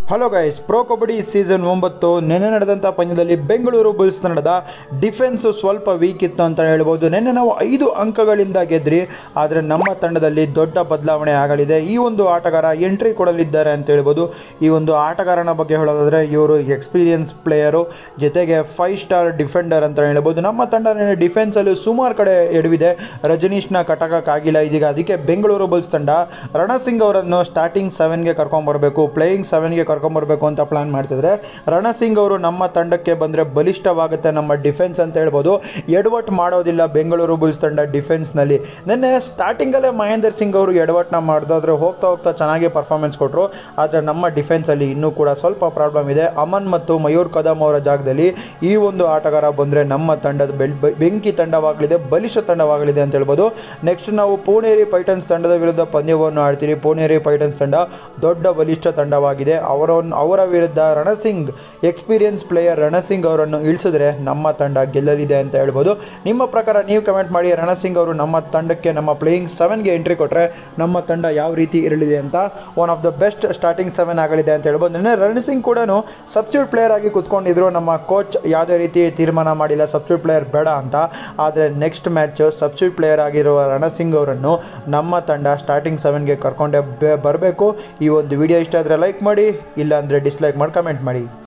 hello guys pro Kabaddi season ಒಂಬತ್ತು ನಿನ್ನೆ ನಡೆದಂಥ ಪಂದ್ಯದಲ್ಲಿ ಬೆಂಗಳೂರು ಬುಲ್ಸ್ ತಂಡದ ಡಿಫೆನ್ಸು ಸ್ವಲ್ಪ ವೀಕ್ ಇತ್ತು ಅಂತ ಹೇಳ್ಬೋದು ನಿನ್ನೆ ನಾವು ಐದು ಅಂಕಗಳಿಂದ ಗೆದ್ರಿ ಆದರೆ ನಮ್ಮ ತಂಡದಲ್ಲಿ ದೊಡ್ಡ ಬದಲಾವಣೆ ಆಗಲಿದೆ ಈ ಒಂದು ಆಟಗಾರ ಎಂಟ್ರಿ ಕೊಡಲಿದ್ದಾರೆ ಅಂತ ಹೇಳ್ಬೋದು ಈ ಒಂದು ಆಟಗಾರನ ಬಗ್ಗೆ ಹೇಳೋದಾದರೆ ಇವರು ಎಕ್ಸ್ಪೀರಿಯನ್ಸ್ ಪ್ಲೇಯರು ಜೊತೆಗೆ ಫೈವ್ ಸ್ಟಾರ್ ಡಿಫೆಂಡರ್ ಅಂತ ಹೇಳ್ಬೋದು ನಮ್ಮ ತಂಡ ಡಿಫೆನ್ಸಲ್ಲಿ ಸುಮಾರು ಕಡೆ ಎಡವಿದೆ ರಜನೀಶ್ನ ಕಟಕಕ್ಕಾಗಿಲ್ಲ ಇದೀಗ ಅದಕ್ಕೆ ಬೆಂಗಳೂರು ಬುಲ್ಸ್ ತಂಡ ರಣಸಿಂಗ್ ಅವರನ್ನು ಸ್ಟಾರ್ಟಿಂಗ್ ಸೆವೆನ್ಗೆ ಕರ್ಕೊಂಬರ್ಬೇಕು ಪ್ಲೇಯಿಂಗ್ ಸೆವೆನ್ಗೆ ಕರ್ಕೊಂಬರ್ಬೇಕು ಅಂತ ಪ್ಲಾನ್ ಮಾಡ್ತಿದ್ರೆ ರಣಸಿಂಗ್ ಅವರು ನಮ್ಮ ತಂಡಕ್ಕೆ ಬಂದರೆ ಬಲಿಷ್ಠವಾಗುತ್ತೆ ನಮ್ಮ ಡಿಫೆನ್ಸ್ ಅಂತ ಹೇಳ್ಬೋದು ಎಡವಟ್ ಮಾಡೋದಿಲ್ಲ ಬೆಂಗಳೂರು ಬುಲ್ಸ್ ತಂಡ ಡಿಫೆನ್ಸ್ನಲ್ಲಿ ನಿನ್ನೆ ಸ್ಟಾರ್ಟಿಂಗಲ್ಲೇ ಮಹೇಂದರ್ ಸಿಂಗ್ ಅವರು ಎಡವಟ್ನ ಮಾಡಿದ್ರೆ ಹೋಗ್ತಾ ಹೋಗ್ತಾ ಚೆನ್ನಾಗಿ ಪರ್ಫಾರ್ಮೆನ್ಸ್ ಕೊಟ್ಟರು ಆದರೆ ನಮ್ಮ ಡಿಫೆನ್ಸಲ್ಲಿ ಇನ್ನೂ ಕೂಡ ಸ್ವಲ್ಪ ಪ್ರಾಬ್ಲಮ್ ಇದೆ ಅಮನ್ ಮತ್ತು ಮಯೂರ್ ಕದಮ್ ಅವರ ಜಾಗದಲ್ಲಿ ಈ ಒಂದು ಆಟಗಾರ ಬಂದರೆ ನಮ್ಮ ತಂಡದ ಬೆಲ್ ಬೆ- ಬೆಂಕಿ ತಂಡವಾಗಲಿದೆ ಬಲಿಷ್ಠ ತಂಡವಾಗಲಿದೆ ಅಂತ ಹೇಳ್ಬೋದು ನೆಕ್ಸ್ಟ್ ನಾವು ಪುಣೇರಿ ಪೈಟನ್ಸ್ ತಂಡದ ವಿರುದ್ಧ ಪಂದ್ಯವನ್ನು ಆಡ್ತೀರಿ ಪುಣೇರಿ ಪೈಟನ್ಸ್ ತಂಡ ದೊಡ್ಡ ಬಲಿಷ್ಠ ತಂಡವಾಗಿದೆ ಅವರನ್ನು ಅವರ ವಿರುದ್ಧ ರಣಸಿಂಗ್ ಎಕ್ಸ್ಪೀರಿಯನ್ಸ್ ಪ್ಲೇಯರ್ ರಣಸಿಂಗ್ ಅವರನ್ನು ಇಳಿಸಿದ್ರೆ ನಮ್ಮ ತಂಡ ಗೆಲ್ಲಲಿದೆ ಅಂತ ಹೇಳ್ಬೋದು ನಿಮ್ಮ ಪ್ರಕಾರ ನೀವು ಕಮೆಂಟ್ ಮಾಡಿ ರಣಸಿಂಗ್ ಅವರು ನಮ್ಮ ತಂಡಕ್ಕೆ ನಮ್ಮ ಪ್ಲೇಯಿಂಗ್ ಸೆವೆನ್ಗೆ ಎಂಟ್ರಿ ಕೊಟ್ಟರೆ ನಮ್ಮ ತಂಡ ಯಾವ ರೀತಿ ಇರಲಿದೆ ಅಂತ one of the best starting seven ಆಗಲಿದೆ ಅಂತ ಹೇಳ್ಬೋದು ನಿನ್ನೆ ರಣಸಿಂಗ್ ಕೂಡ ಸಬ್ಸ್ಟ್ಯೂಟ್ ಪ್ಲೇಯರ್ ಆಗಿ ಕುತ್ಕೊಂಡಿದ್ರು ನಮ್ಮ ಕೋಚ್ ಯಾವುದೇ ರೀತಿ ತೀರ್ಮಾನ ಮಾಡಿಲ್ಲ ಸಬ್ಸ್ಟ್ಯೂಟ್ ಪ್ಲೇಯರ್ ಬೇಡ ಅಂತ ಆದರೆ ನೆಕ್ಸ್ಟ್ ಮ್ಯಾಚ್ ಸಬ್ಸ್ಟ್ಯೂಟ್ ಪ್ಲೇಯರ್ ಆಗಿರುವ ರಣಸಿಂಗ್ ಅವರನ್ನು ನಮ್ಮ ತಂಡ ಸ್ಟಾರ್ಟಿಂಗ್ ಸೆವೆನ್ಗೆ ಕರ್ಕೊಂಡೇ ಬರಬೇಕು ಈ ಒಂದು ವಿಡಿಯೋ ಇಷ್ಟ ಆದರೆ ಲೈಕ್ ಮಾಡಿ ಇಲ್ಲ ಅಂದರೆ ಡಿಸ್ಲೈಕ್ ಮಾಡಿ ಕಮೆಂಟ್ ಮಾಡಿ